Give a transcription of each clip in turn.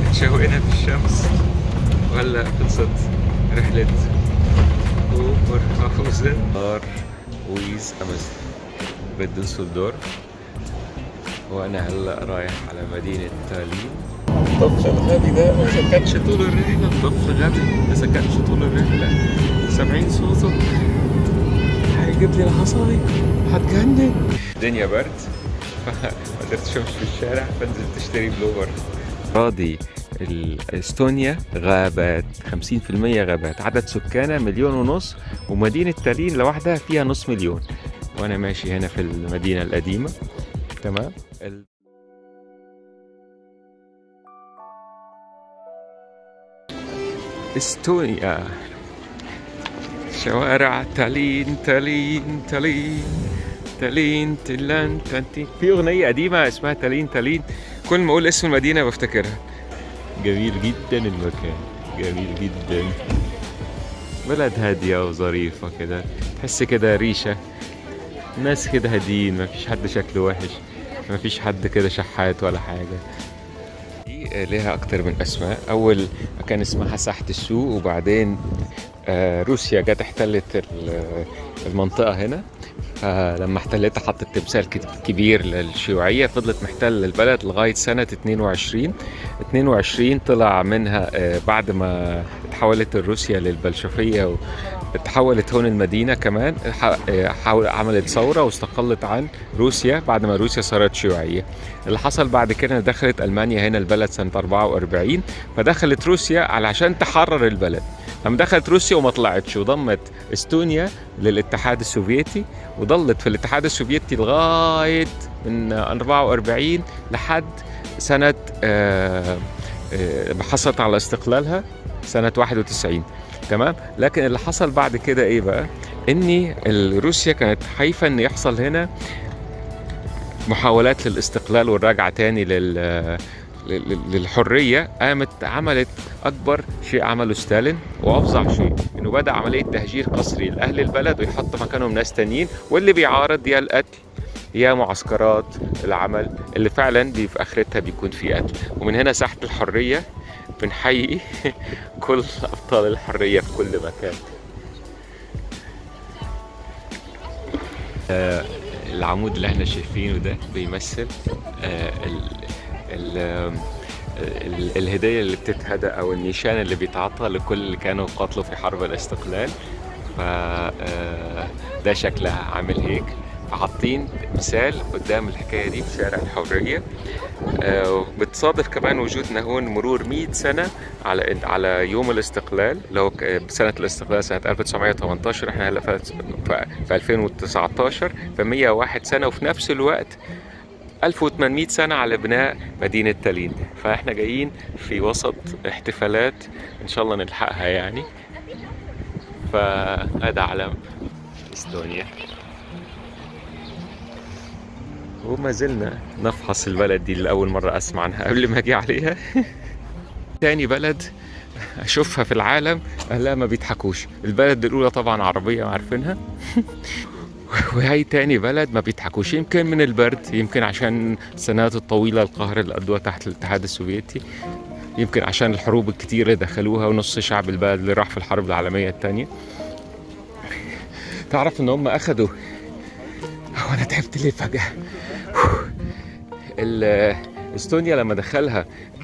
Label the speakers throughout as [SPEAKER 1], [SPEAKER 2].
[SPEAKER 1] شوقنا في الشمس ولا خلصت رحلة اوبرهاوزن نار ويز أمس بدوسلدورف وأنا هلا رايح على مدينة تالين الطبخ الغبي ده ما سكتش طول الرحلة الطبخ غبي ما سكتش طول الرحلة سامعين صوته هيجيب لي العصاية هتجنن الدنيا برد فما قدرتش امشي في الشارع فنزلت اشتري بلوفر راضي استونيا غابات 50% غابات عدد سكانها مليون ونص ومدينة تالين لوحدها فيها نص مليون وانا ماشي هنا في المدينة القديمة تمام ال... استونيا شوارع تالين تالين تالين تالين تلان تانتين في أغنية قديمة اسمها تالين تالين كل ما أقول اسم المدينة بفتكرها جميل جدا المكان جميل جدا بلد هادية وظريفة كده تحس كده ريشة ناس كده هاديين مفيش حد شكله وحش مفيش حد كده شحات ولا حاجة دي ليها أكتر من أسماء أول كان اسمها ساحة السوق وبعدين آه، روسيا جت احتلت المنطقة هنا فلما احتلتها حطت تمثال كبير للشيوعية فضلت محتلة البلد لغاية سنة 22 22 طلع منها بعد ما تحولت روسيا للبلشفية تحولت هون المدينة كمان حاول عملت ثورة واستقلت عن روسيا بعد ما روسيا صارت شيوعية اللي حصل بعد كده دخلت ألمانيا هنا البلد سنة 44 فدخلت روسيا علشان تحرر البلد لما دخلت روسيا وما طلعتش وضمت استونيا للاتحاد السوفيتي وظلت في الاتحاد السوفيتي لغايه من 44 لحد سنه حصلت على استقلالها سنه 91 تمام لكن اللي حصل بعد كده ايه بقى ان روسيا كانت خايفه ان يحصل هنا محاولات للاستقلال والرجعه تاني لل للحرية قامت عملت أكبر شيء عمله ستالين وأفظع شيء إنه بدأ عملية تهجير قسري لأهل البلد ويحط مكانهم ناس تانيين واللي بيعارض يا القتل يا معسكرات العمل اللي فعلا بي في آخرتها بيكون في قتل ومن هنا ساحة الحرية بنحيي كل أبطال الحرية في كل مكان آه العمود اللي احنا شايفينه ده بيمثل آه ال ال الهدية اللي بتتهدى أو النيشان اللي بيتعطى لكل اللي كانوا قاتلوا في حرب الاستقلال ف ده شكلها عامل هيك فحاطين مثال قدام الحكاية دي في شارع الحرية بتصادف كمان وجودنا هون مرور 100 سنة على على يوم الاستقلال لو سنة الاستقلال سنة 1918 احنا هلا في 2019 ف 101 سنة وفي نفس الوقت 1800 سنة على بناء مدينة تالين فاحنا جايين في وسط احتفالات ان شاء الله نلحقها يعني فهذا علم استونيا وما زلنا نفحص البلد دي لأول مرة أسمع عنها قبل ما أجي عليها تاني بلد أشوفها في العالم أهلها ما بيضحكوش البلد الأولى طبعا عربية عارفينها وهي تاني بلد ما بيضحكوش يمكن من البرد يمكن عشان السنوات الطويلة القهر اللي قضوها تحت الاتحاد السوفيتي يمكن عشان الحروب الكتيرة دخلوها ونص شعب البلد اللي راح في الحرب العالمية الثانية تعرف ان هم اخدوا هو انا تعبت ليه فجأة استونيا لما دخلها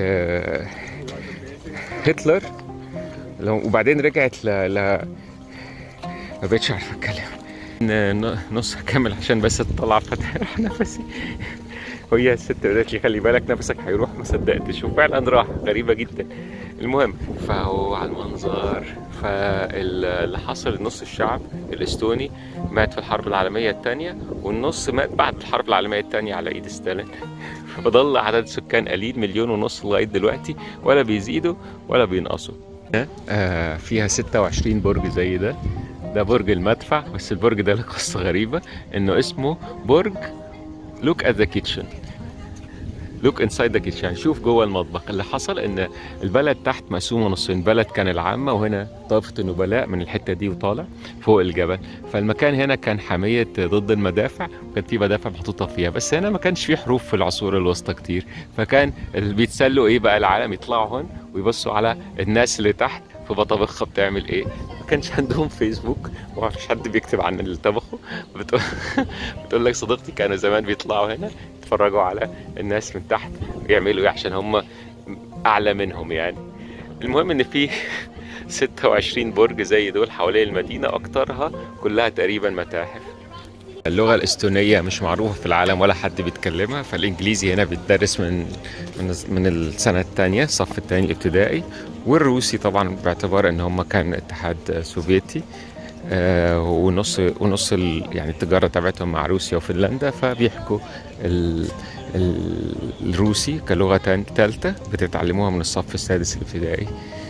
[SPEAKER 1] هتلر وبعدين رجعت ل, ل... ما بقتش عارف اتكلم نص كامل عشان بس تطلع فتح نفسي وهي الست قالت لي خلي بالك نفسك هيروح ما صدقتش وفعلا راح غريبه جدا المهم فهو على المنظر فاللي حصل نص الشعب الاستوني مات في الحرب العالميه الثانيه والنص مات بعد الحرب العالميه الثانيه على ايد ستالين فضل عدد سكان قليل مليون ونص لغايه دلوقتي ولا بيزيدوا ولا بينقصوا آه فيها 26 برج زي ده ده برج المدفع بس البرج ده له قصه غريبه انه اسمه برج لوك ات ذا كيتشن لوك انسايد ذا كيتشن شوف جوه المطبخ اللي حصل ان البلد تحت مقسومه نصين بلد كان العامه وهنا طائفه النبلاء من الحته دي وطالع فوق الجبل فالمكان هنا كان حاميه ضد المدافع وكان في مدافع محطوطه فيها بس هنا ما كانش في حروف في العصور الوسطى كتير فكان اللي بيتسلوا ايه بقى العالم يطلعوا هون ويبصوا على الناس اللي تحت في بطبخها بتعمل ايه ما كانش عندهم فيسبوك وما فيش حد بيكتب عن اللي طبخه بتقول, بتقول لك صديقتي كانوا زمان بيطلعوا هنا يتفرجوا على الناس من تحت بيعملوا ايه عشان هم اعلى منهم يعني المهم ان في 26 برج زي دول حوالين المدينة أكترها كلها تقريبا متاحف اللغة الإستونية مش معروفة في العالم ولا حد بيتكلمها فالإنجليزي هنا بيتدرس من من من السنة الثانية الصف الثاني ابتدائي والروسي طبعا باعتبار إن هم كان اتحاد سوفيتي آه ونص ونص ال- يعني التجارة تبعتهم مع روسيا وفنلندا فبيحكوا ال ال- الروسي كلغة تان- ثالثة بتتعلموها من الصف السادس الابتدائي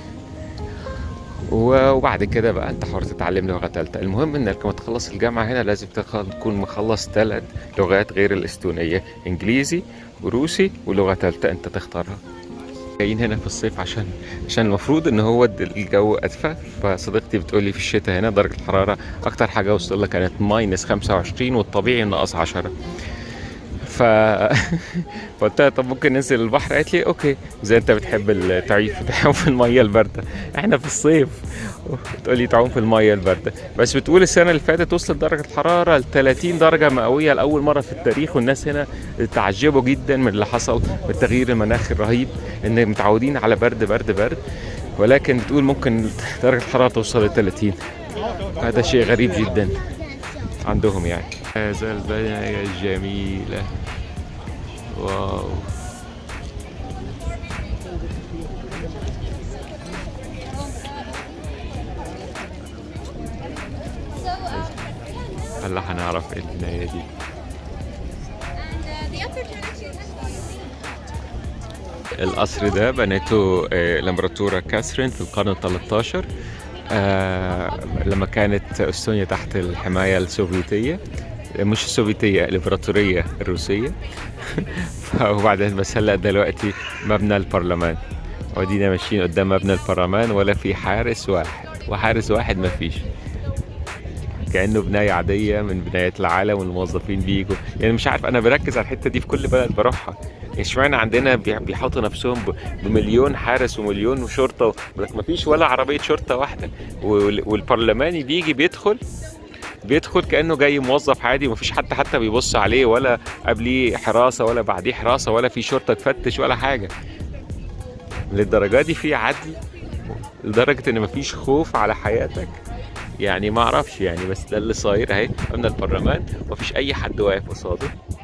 [SPEAKER 1] و- وبعد كده بقى انت حر تتعلم لغه ثالثه المهم انك لما تخلص الجامعه هنا لازم تخ- تكون مخلص ثلاث لغات غير الاستونيه انجليزي وروسي ولغه ثالثه انت تختارها جايين هنا في الصيف عشان عشان المفروض ان هو الد- الجو ادفى فصديقتي بتقول لي في الشتاء هنا درجه الحراره اكتر حاجه وصلت لها كانت ماينس 25 والطبيعي ناقص 10 ف فقلت لها طب ممكن ننزل البحر قالت لي اوكي زي انت بتحب التعيف تعوم في الميه البارده احنا في الصيف بتقول لي تعوم في الميه البارده بس بتقول السنه اللي فاتت وصلت درجه الحراره ل 30 درجه مئويه لاول مره في التاريخ والناس هنا تعجبوا جدا من اللي حصل بالتغيير المناخي الرهيب ان متعودين على برد برد برد ولكن بتقول ممكن درجه الحراره توصل ل 30 هذا شيء غريب جدا عندهم يعني هذا البناية الجميلة واو هلا حنعرف ايه البناية دي
[SPEAKER 2] And uh, the upper direction
[SPEAKER 1] القصر ده بنته آه، الامبراطورة كاثرين في القرن ال 13 آه، لما كانت استونيا تحت الحماية السوفيتية مش السوفيتية الامبراطورية الروسية وبعدين بس هلا دلوقتي مبنى البرلمان ودينا ماشيين قدام مبنى البرلمان ولا في حارس واحد وحارس واحد ما فيش كانه بنايه عاديه من بنايات العالم والموظفين بيجوا يعني مش عارف انا بركز على الحته دي في كل بلد بروحها اشمعنى عندنا بي- بيحطوا نفسهم ب- بمليون حارس ومليون شرطه ما فيش ولا عربيه شرطه واحده وال- والبرلماني بيجي بيدخل بيدخل كانه جاي موظف عادي ومفيش حد حتى بيبص عليه ولا قبليه حراسه ولا بعديه حراسه ولا في شرطه تفتش ولا حاجه للدرجه دي في عدل لدرجه ان مفيش خوف على حياتك يعني ما اعرفش يعني بس ده اللي صاير اهي قلنا البرلمان مفيش اي حد واقف قصاده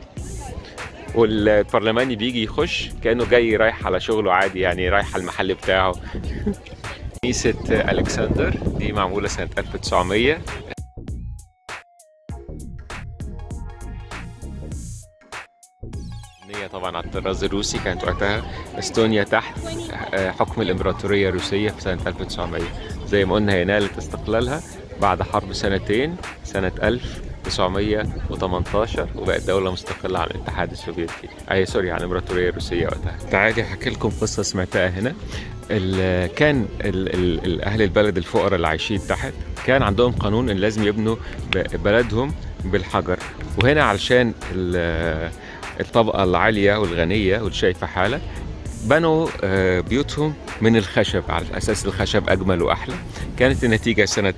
[SPEAKER 1] والبرلماني بيجي يخش كانه جاي رايح على شغله عادي يعني رايح على المحل بتاعه كنيسة ألكسندر دي معمولة سنة 1900 مبنية طبعا على الطراز الروسي كانت وقتها استونيا تحت آه، حكم الامبراطورية الروسية في سنة 1900 زي ما قلنا هي نالت استقلالها بعد حرب سنتين سنة 1918 وبقت دولة مستقلة عن الاتحاد السوفيتي أي سوري عن الامبراطورية الروسية وقتها تعالي أحكي لكم قصة سمعتها هنا ال- كان ال ال ال أهل البلد الفقراء اللي عايشين تحت كان عندهم قانون إن لازم يبنوا ب- بلدهم بالحجر وهنا علشان ال- الطبقة العالية والغنية واللي شايفة حالة بنوا آه، بيوتهم من الخشب على أساس الخشب أجمل وأحلى كانت النتيجة سنة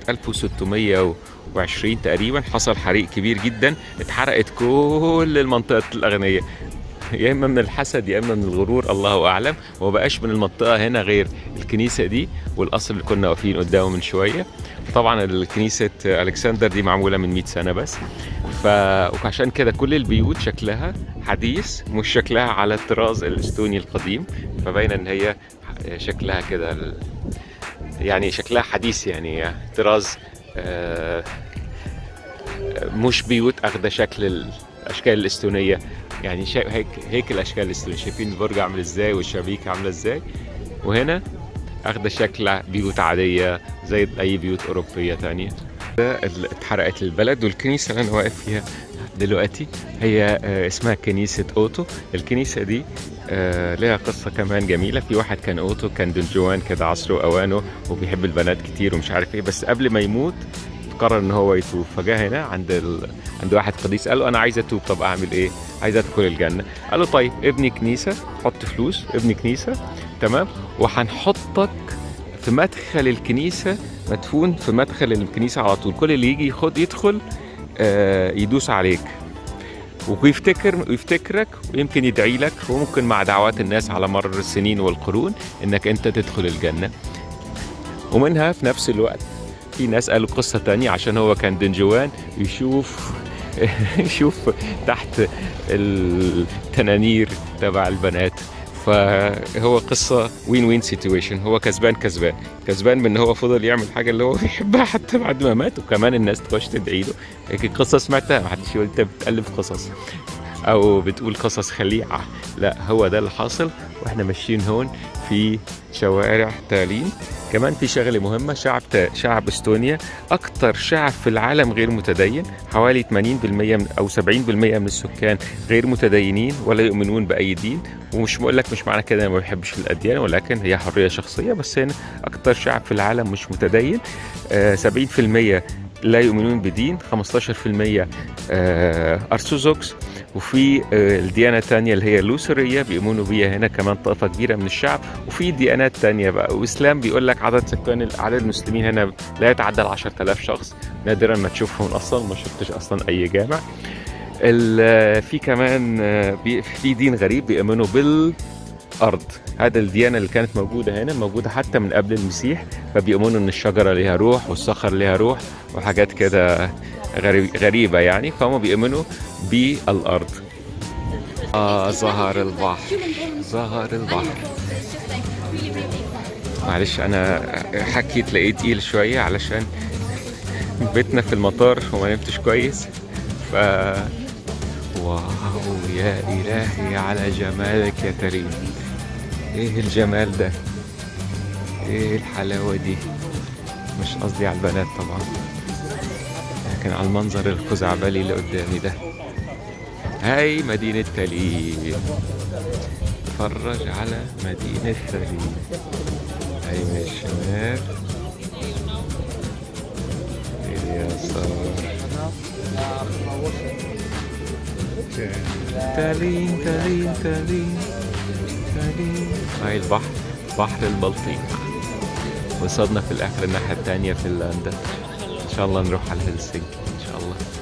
[SPEAKER 1] 1620 تقريبا حصل حريق كبير جدا اتحرقت كل المنطقة الأغنية يا اما من الحسد يا اما من الغرور الله اعلم وما بقاش من المنطقه هنا غير الكنيسه دي والقصر اللي كنا واقفين قدامه من شويه طبعا الكنيسه الكسندر دي معموله من 100 سنه بس ف وعشان كده كل البيوت شكلها حديث مش شكلها على الطراز الاستوني القديم فباين ان هي شكلها كده ال- يعني شكلها حديث يعني طراز آه، مش بيوت اخذه شكل الاشكال الاستونيه يعني شا... هيك هيك الاشكال الاستونيه شايفين البرج عامل ازاي والشبابيك عامله ازاي وهنا اخذه شكل بيوت عاديه زي اي بيوت اوروبيه تانية ده اللي اتحرقت البلد والكنيسه اللي انا واقف فيها دلوقتي هي آه، اسمها كنيسة أوتو الكنيسة دي آه، لها قصة كمان جميلة في واحد كان أوتو كان دنجوان كده عصره أوانه وبيحب البنات كتير ومش عارف إيه بس قبل ما يموت قرر ان هو يتوب فجاء هنا عند ال... عند واحد قديس قال له انا عايز اتوب طب اعمل ايه عايز ادخل الجنه قال له طيب ابني كنيسه حط فلوس ابني كنيسه تمام وهنحطك في مدخل الكنيسه مدفون في مدخل الكنيسه على طول كل اللي يجي يخد يدخل آه، يدوس عليك ويفتكر ويفتكرك ويمكن يدعي لك وممكن مع دعوات الناس على مر السنين والقرون انك انت تدخل الجنه ومنها في نفس الوقت في ناس قالوا قصة تانية عشان هو كان دنجوان يشوف يشوف تحت التنانير تبع البنات فهو قصة وين وين سيتويشن هو كسبان كسبان كسبان بان هو فضل يعمل حاجة اللي هو بيحبها حتى بعد ما مات وكمان الناس تخش تدعي له هيك قصة سمعتها محدش يقول انت بتألف قصص او بتقول قصص خليعة لا هو ده اللي حاصل واحنا ماشيين هون في شوارع تالين كمان في شغلة مهمة شعب شعب استونيا أكثر شعب في العالم غير متدين حوالي 80% من أو 70% من السكان غير متدينين ولا يؤمنون بأي دين ومش بقول لك مش معنى كده أنا ما بحبش الأديان ولكن هي حرية شخصية بس هنا أكثر شعب في العالم مش متدين آه 70% لا يؤمنون بدين 15% آه أرثوذكس وفي آه، الديانة الثانية اللي هي اللوثرية بيؤمنوا بيها هنا كمان طائفة كبيرة من الشعب وفي ديانات تانية بقى وإسلام بيقول لك عدد سكان عدد المسلمين هنا لا يتعدى ال 10000 شخص نادرا ما تشوفهم أصلا ما شفتش أصلا أي جامع ال- في كمان آه، بي- في دين غريب بيؤمنوا بالأرض هذا الديانة اللي كانت موجودة هنا موجودة حتى من قبل المسيح فبيؤمنوا إن الشجرة ليها روح والصخر ليها روح وحاجات كده غريب غريبة يعني فهم بيؤمنوا بالأرض آه ظهر البحر ظهر البحر معلش أنا حكي تلاقيه تقيل شوية علشان بيتنا في المطار وما نمتش كويس ف واو يا إلهي على جمالك يا تريم إيه الجمال ده إيه الحلاوة دي مش قصدي على البنات طبعا لكن على المنظر الخزعبلي اللي قدامي ده هاي مدينة تاليف اتفرج على مدينة تاليف هاي من الشمال اليسار تالين تالين تالين تالين هاي البحر بحر البلطيق وصلنا في الآخر الناحية التانية فنلندا إن شاء الله نروح على هلسنكي إن شاء الله